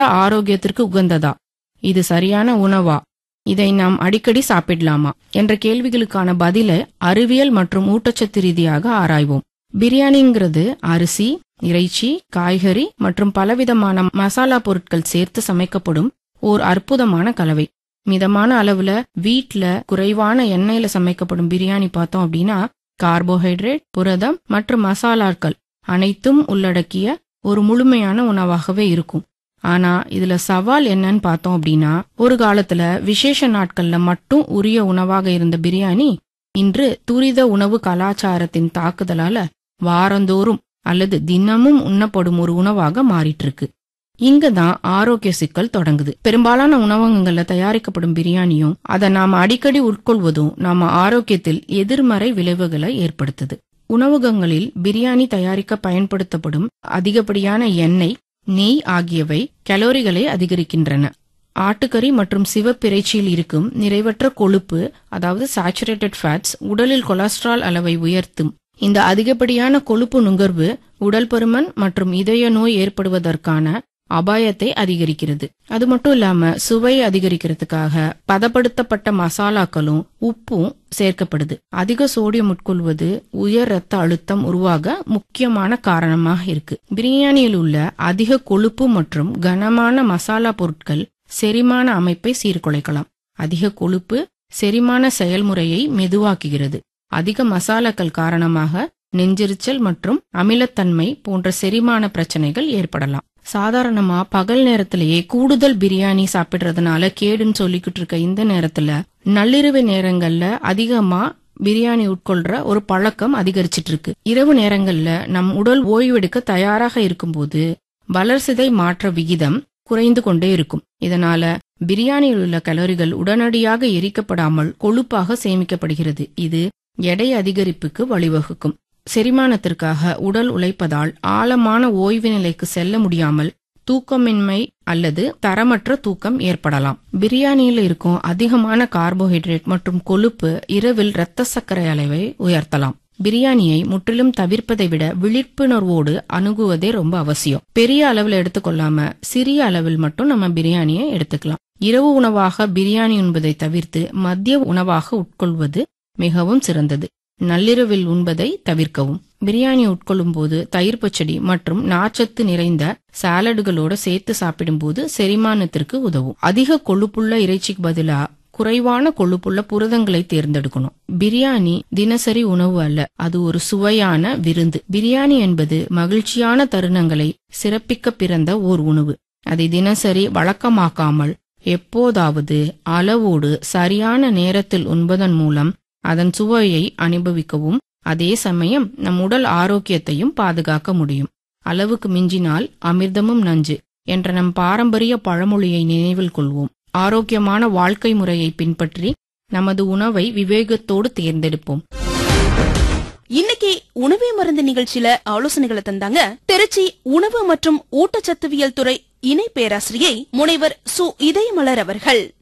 ஆரோக்கியத்திற்கு உகந்ததா இது சரியான உணவா இதை நாம் அடிக்கடி சாப்பிடலாமா என்ற கேள்விகளுக்கான பதிலை அறிவியல் மற்றும் ஊட்டச்சத்து ரீதியாக ஆராய்வோம் பிரியாணிங்கிறது அரிசி இறைச்சி காய்கறி மற்றும் பலவிதமான மசாலா பொருட்கள் சேர்த்து சமைக்கப்படும் ஓர் அற்புதமான கலவை மிதமான அளவுல வீட்ல குறைவான எண்ணெயில சமைக்கப்படும் பிரியாணி பார்த்தோம் அப்படின்னா கார்போஹைட்ரேட் புரதம் மற்றும் மசாலாக்கள் அனைத்தும் உள்ளடக்கிய ஒரு முழுமையான உணவாகவே இருக்கும் ஆனா இதுல சவால் என்னன்னு பார்த்தோம் அப்படின்னா ஒரு காலத்துல விசேஷ நாட்கள்ல மட்டும் உரிய உணவாக இருந்த பிரியாணி இன்று துரித உணவு கலாச்சாரத்தின் தாக்குதலால வாரந்தோறும் அல்லது தினமும் உண்ணப்படும் ஒரு உணவாக மாறிட்டு இருக்கு இங்க தான் ஆரோக்கிய சிக்கல் தொடங்குது பெரும்பாலான உணவகங்கள்ல தயாரிக்கப்படும் பிரியாணியும் அதை நாம அடிக்கடி உட்கொள்வதும் நாம ஆரோக்கியத்தில் எதிர்மறை விளைவுகளை ஏற்படுத்துது உணவகங்களில் பிரியாணி தயாரிக்க பயன்படுத்தப்படும் அதிகப்படியான எண்ணெய் நெய் ஆகியவை கலோரிகளை அதிகரிக்கின்றன ஆட்டுக்கறி மற்றும் சிவப்பிறைச்சியில் இருக்கும் நிறைவற்ற கொழுப்பு அதாவது சாச்சுரேட்டட் ஃபேட்ஸ் உடலில் கொலஸ்ட்ரால் அளவை உயர்த்தும் இந்த அதிகப்படியான கொழுப்பு நுகர்வு உடல் பருமன் மற்றும் இதய நோய் ஏற்படுவதற்கான அபாயத்தை அதிகரிக்கிறது அது மட்டும் இல்லாம சுவை அதிகரிக்கிறதுக்காக பதப்படுத்தப்பட்ட மசாலாக்களும் உப்பும் சேர்க்கப்படுது அதிக சோடியம் உட்கொள்வது உயர் ரத்த அழுத்தம் உருவாக முக்கியமான காரணமாக இருக்கு பிரியாணியில் உள்ள அதிக கொழுப்பு மற்றும் கனமான மசாலா பொருட்கள் செரிமான அமைப்பை சீர்குலைக்கலாம் அதிக கொழுப்பு செரிமான செயல்முறையை மெதுவாக்குகிறது அதிக மசாலாக்கள் காரணமாக நெஞ்செரிச்சல் மற்றும் அமிலத்தன்மை போன்ற செரிமான பிரச்சனைகள் ஏற்படலாம் சாதாரணமா பகல் நேரத்திலேயே கூடுதல் பிரியாணி சாப்பிடுறதுனால கேடுன்னு சொல்லிக்கிட்டு இருக்க இந்த நேரத்துல நள்ளிரவு நேரங்கள்ல அதிகமா பிரியாணி உட்கொள்ற ஒரு பழக்கம் அதிகரிச்சிட்டு இருக்கு இரவு நேரங்கள்ல நம் உடல் ஓய்வெடுக்க தயாராக இருக்கும்போது வளர்சிதை மாற்ற விகிதம் குறைந்து கொண்டே இருக்கும் இதனால பிரியாணியில் உள்ள கலோரிகள் உடனடியாக எரிக்கப்படாமல் கொழுப்பாக சேமிக்கப்படுகிறது இது எடை அதிகரிப்புக்கு வழிவகுக்கும் செரிமானத்திற்காக உடல் உழைப்பதால் ஆழமான ஓய்வு நிலைக்கு செல்ல முடியாமல் தூக்கமின்மை அல்லது தரமற்ற தூக்கம் ஏற்படலாம் பிரியாணியில் இருக்கும் அதிகமான கார்போஹைட்ரேட் மற்றும் கொழுப்பு இரவில் இரத்த சர்க்கரை அளவை உயர்த்தலாம் பிரியாணியை முற்றிலும் தவிர்ப்பதை விட விழிப்புணர்வோடு அணுகுவதே ரொம்ப அவசியம் பெரிய அளவில் எடுத்துக்கொள்ளாம சிறிய அளவில் மட்டும் நம்ம பிரியாணியை எடுத்துக்கலாம் இரவு உணவாக பிரியாணி உண்பதை தவிர்த்து மதிய உணவாக உட்கொள்வது மிகவும் சிறந்தது நள்ளிரவில் உண்பதை தவிர்க்கவும் பிரியாணி உட்கொள்ளும் போது தயிர் பச்சடி மற்றும் நாச்சத்து நிறைந்த சாலடுகளோட சேர்த்து சாப்பிடும்போது செரிமானத்திற்கு உதவும் அதிக கொழுப்புள்ள இறைச்சிக்கு பதிலா குறைவான கொழுப்புள்ள புரதங்களை தேர்ந்தெடுக்கணும் பிரியாணி தினசரி உணவு அல்ல அது ஒரு சுவையான விருந்து பிரியாணி என்பது மகிழ்ச்சியான தருணங்களை சிறப்பிக்க பிறந்த ஓர் உணவு அதை தினசரி வழக்கமாக்காமல் எப்போதாவது அளவோடு சரியான நேரத்தில் உண்பதன் மூலம் அதன் சுவையை அனுபவிக்கவும் அதே சமயம் நம் உடல் ஆரோக்கியத்தையும் பாதுகாக்க முடியும் அளவுக்கு மிஞ்சினால் அமிர்தமும் நஞ்சு என்ற நம் பாரம்பரிய பழமொழியை நினைவில் கொள்வோம் ஆரோக்கியமான வாழ்க்கை முறையை பின்பற்றி நமது உணவை விவேகத்தோடு தேர்ந்தெடுப்போம் இன்னைக்கு உணவே மருந்து நிகழ்ச்சியில ஆலோசனைகளை தந்தாங்க திருச்சி உணவு மற்றும் ஊட்டச்சத்துவியல் துறை இணை பேராசிரியை முனைவர் சு இதயமலர் அவர்கள்